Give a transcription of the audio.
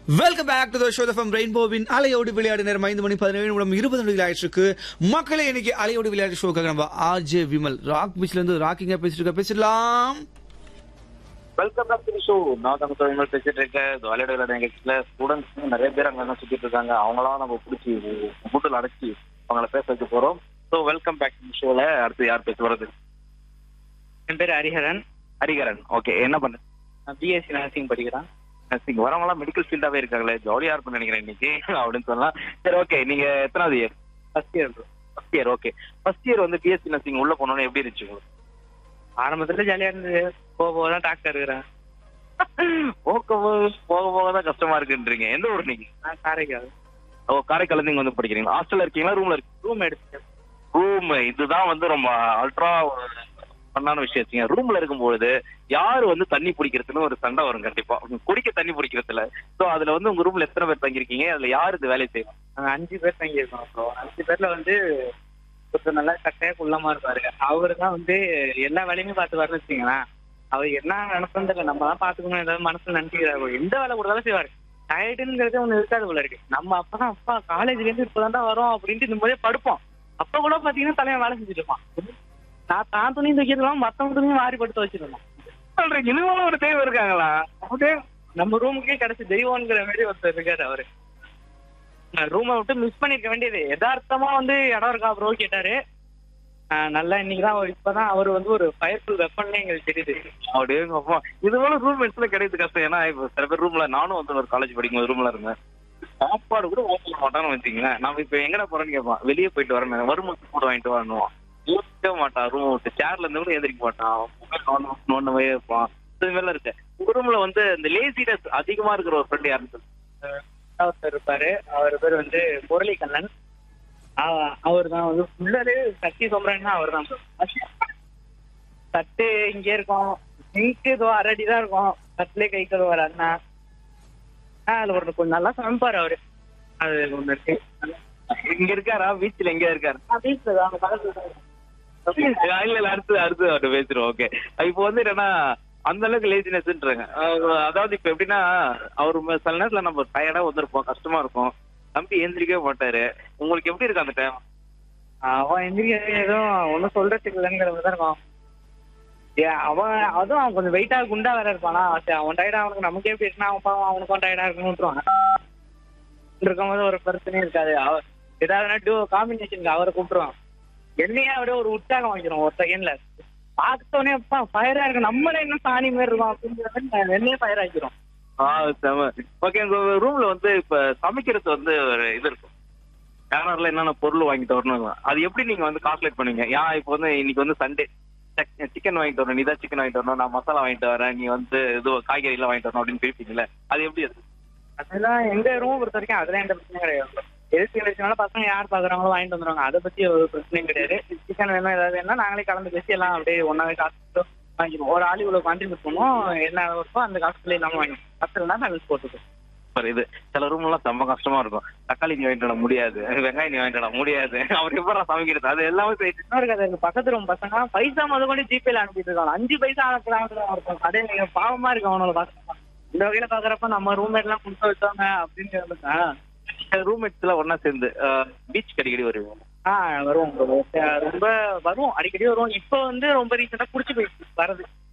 Welcome back to the show from ரெயின்போவின் அலையோடு விளையாடு நேரம் ஐந்து மணி பதினேழு நிமிடம் இருபது நிமிடம் ஆயிடுச்சு மக்களே இன்னைக்கு அலையோடு விளையாடு ஷோக்காக நம்ம ஆர்ஜே விமல் ராக் பீச்ல இருந்து ராக்கிங்க பேசிட்டு இருக்க பேசிடலாம் வெல்கம் பேக் டு ஷோ நான் தமிழ் தொழில்நுட்பம் பேசிட்டு இருக்கேன் விளையாட விளையாட நிகழ்ச்சியில ஸ்டூடெண்ட்ஸ் நிறைய பேர் அங்க தான் சுத்திட்டு இருக்காங்க அவங்களாம் நம்ம பிடிச்சி கூட்டில் அடைச்சி அவங்கள பேச வைக்க போறோம் ஸோ வெல்கம் பேக் டு ஷோல அடுத்து யார் பேச வர்றது என் பேர் ஹரிஹரன் ஹரிகரன் ஓகே என்ன பண்ண நான் பிஎஸ்சி நர்சிங் படிக்கிறேன் நர்சிங் வரவங்களாம் மெடிக்கல் ஃபீல்டாவே இருக்காங்களே ஜாலியா இருக்கும்னு நினைக்கிறேன் இன்னைக்கு அப்படின்னு சொல்லலாம் சரி ஓகே நீங்க எத்தனாவது year first year first year okay first year வந்து பிஎஸ்சி நர்சிங் உள்ள போனோன்னு எப்படி இருந்துச்சு உங்களுக்கு ஆரம்பத்துல ஜாலியா இருந்தது போக போக தான் டாக்டர் இருக்கிறேன் போக போக போக போக தான் கஷ்டமா இருக்குன்றீங்க எந்த ஊர் நீங்க நான் காரைக்கால் ஓ காரைக்கால இருந்து இங்க வந்து படிக்கிறீங்க ஹாஸ்டல்ல இருக்கீங்களா ரூம்ல இருக்கீங்க ரூம் எடுத்துட்டேன் ரூம் இதுதான் வந்து ரொம்ப அல்ட்ரா பண்ணான விஷயம் வச்சுங்க ரூம்ல இருக்கும்பொழுது யாரு வந்து தண்ணி பிடிக்கிறதுன்னு ஒரு சண்டை வரும் கண்டிப்பா குடிக்க தண்ணி பிடிக்கிறதுல சோ அதுல வந்து உங்க ரூம்ல எத்தனை பேர் தங்கியிருக்கீங்க அதுல யாரு இது வேலையை செய்யணும் நாங்கள் அஞ்சு பேர் தங்கி இருக்கோம் ஸோ அஞ்சு பேர்ல வந்து ஒருத்தர் நல்லா கட்டையா குள்ளமா இருப்பாரு அவரு தான் வந்து எல்லா வேலையுமே பார்த்துவாருன்னு வச்சுக்கோங்களேன் அவர் என்ன நினைப்பது இல்லை நம்ம தான் பார்த்துக்கணும் ஏதாவது மனசுல நினைக்கிறாரு எந்த வேலை கொடுத்தாலும் செய்வாரு டயர்டுங்கிறது ஒண்ணு இருக்காது போல இருக்கு நம்ம அப்பதான் அப்பா காலேஜ்ல இருந்து இப்பதான் வரோம் அப்படின்ட்டு இந்த போதே படுப்போம் அப்ப கூட பாத்தீங்கன்னா தலைவன் வேலை செஞ்சுட்டு இருப்பான் நான் தான் துணியும் தூக்கிடலாம் மத்தவங்க துணியும் மாறி படுத்து வச்சிருந்தோம் சொல்றீங்க இன்னும் ஒரு தேவை இருக்காங்களா அப்படியே நம்ம ரூமுக்கே கிடைச்ச தெய்வம்ங்கிற மாதிரி ஒருத்தர் இருக்காரு அவரு ரூமை விட்டு மிஸ் பண்ணிருக்க வேண்டியது யதார்த்தமா வந்து இடம் இருக்கா ப்ரோ கேட்டாரு ஆஹ் நல்லா இன்னைக்கு தான் இப்பதான் அவர் வந்து ஒரு ஃபயர்ஃபுல் வெப்பன் எங்களுக்கு தெரியுது அப்படியே அப்பா இது போல ரூம் மெட்ஸ்ல கிடையாது கஷ்டம் ஏன்னா இப்ப சில பேர் ரூம்ல நானும் வந்து ஒரு காலேஜ் படிக்கும்போது ரூம்ல இருந்தேன் சாப்பாடு கூட ஓப்பன் பண்ண மாட்டான்னு வச்சுங்களேன் நம்ம இப்ப எங்கடா போறேன்னு கேட்பான் வெளியே போயிட்டு வரேன் வரும்போது கூட வாங்கிட்டு வரணும் யோசிக்கவே மாட்டான் ரூம் விட்டு சேர்ல இருந்து கூட எந்திரிக்க மாட்டான் மொபைல் நோண்டவே இருப்பான் இது மாதிரிலாம் இருக்கு உங்க ரூம்ல வந்து இந்த லேசினஸ் அதிகமா இருக்கிற ஒரு ஃப்ரெண்ட் யாருன்னு சொல்லுங்க ஒருத்தர் இருப்பாரு அவர் பேர் வந்து முரளி கண்ணன் அவர் தான் வந்து ஃபுல்லாவே சக்தி சொல்றேன்னா அவர் தான் தட்டு இங்கே இருக்கும் சிங்க் ஏதோ அரடி தான் இருக்கும் தட்டுலேயே கை கழுவார் அண்ணா ஆ அதுல ஒரு கொஞ்சம் நல்லா சமைப்பாரு அவரு அது ஒண்ணு இருக்கு இங்க இருக்காரா பீச்ல எங்க இருக்காரு நான் வீட்டுல தான் அந்த பக்கத்துல தான் இருக்கேன். இல்ல இல்ல அடுத்து அடுத்து அவர்கிட்ட பேசுறோம் ஓகே இப்போ வந்து என்னன்னா அந்த அளவுக்கு லேசினஸ்ன்றாங்க அதாவது இப்ப எப்படின்னா அவர் ம- சில நேரத்துல நம்ம டயர்டா வந்திருப்போம் கஷ்டமா இருக்கும் தம்பி எந்திரிக்கவே மாட்டாரு உங்களுக்கு எப்படி இருக்கு அந்த டைம் அவன் எந்திரிக்க எதுவும் ஒன்றும் சொல்றதுக்கு இல்லைங்கிற மாதிரி தான் இருக்கும் ஏ, அவன் அதுவும் அவன் கொஞ்சம் வெயிட்டா குண்டா வேற இருப்பானா சரி, அவன் டயர்டா அவனுக்கு நமக்கே எப்படி இருக்குன்னா அவன் பாவம் அவனுக்கும் டயர்டா இருக்குன்னு விட்டுருவான் இருக்கும்போது ஒரு பிரச்சனையும் இருக்காது அவ ஏதாவதுனா டூ காம்பினேஷனுக்கு அவரை கூப்பிட்டுருவான் என்னையே அப்படியே ஒரு உற்சாகம் வாங்கிக்கிறோம் ஒரு செகண்ட்ல பார்த்தோன்னே அப்பா ஃபயரா இருக்கு நம்மளே இன்னும் சாணி மாதிரி இருக்கும் அப்படிங்கிற மாதிரி நான் என்னையே ஃபயர் ஆக்கிரும் ஓகே உங்க ரூம்ல வந்து இப்ப சமைக்கிறது வந்து ஒரு இது இருக்கும் யாரெல்லாம் என்னென்ன பொருள் வாங்கிட்டு வரணும் அது எப்படி நீங்க வந்து கால்குலேட் பண்ணுவீங்க ஏன் இப்போ வந்து இன்னைக்கு வந்து சண்டே சிக்கன் வாங்கிட்டு வரணும் நீ தான் சிக்கன் வாங்கிட்டு வரணும் நான் மசாலா வாங்கிட்டு வரேன் நீ வந்து இது காய்கறி எல்லாம் வாங்கிட்டு வரணும் அப்படின்னு பிரிப்பீங்கல்ல அது எப்படி அது அதெல்லாம் எங்க ரூம் பொறுத்த வரைக்கும் அதெல்லாம் எந்த பிரச்சனையும் கிடையாது எதிர்த்து கிடைச்சனால பசங்க யார் பாக்குறாங்களோ வாங்கிட்டு வந்துருவாங்க அதை பத்தி ஒரு பிரச்சனையும் கிடையாது சிக்கன் வேணும் ஏதாவது வேணும்னா நாங்களே கலந்து பேசி எல்லாம் அப்படியே ஒன்னாவே காசு வாங்கிடுவோம் ஒரு ஆள் இவ்வளவு கான்ட்ரிபியூட் பண்ணுவோம் என்ன இருக்கோ அந்த காசுல இல்லாம வாங்கிடுவோம் பத்துல நாங்கள் போட்டுப்போம் சூப்பர் இது சில ரூம் எல்லாம் செம்ம கஷ்டமா இருக்கும் தக்காளி நீ வாங்கிட்டு வர முடியாது வெங்காயம் நீ வாங்கிட்டு வர முடியாது அவர் எப்படா சமைக்கிறது அது எல்லாமே போயிட்டு இன்னொரு கதை இருக்கு பக்கத்து ரூம் பசங்க பைசா முத கொண்டு ஜிபேல அனுப்பிட்டு இருக்காங்க அஞ்சு பைசா அனுப்புறாங்க இருக்கும் அதே நீங்க பாவமா இருக்கு அவனோட பசங்க இந்த வகையில பாக்குறப்ப நம்ம ரூம்மேட் எல்லாம் கொடுத்து வச்சோங்க அப்படின்னு ரூம்மேட்ஸ்ல ஒண்ணா சேர்ந்து பீச் அடிக்கடி வருவோம் ஆ வருவோம் bro. ரொம்ப வருவோம் அடிக்கடி வருவோம் இப்போ வந்து ரொம்ப ரீசெண்டா குடிச்சு போயிடுச்சு வரது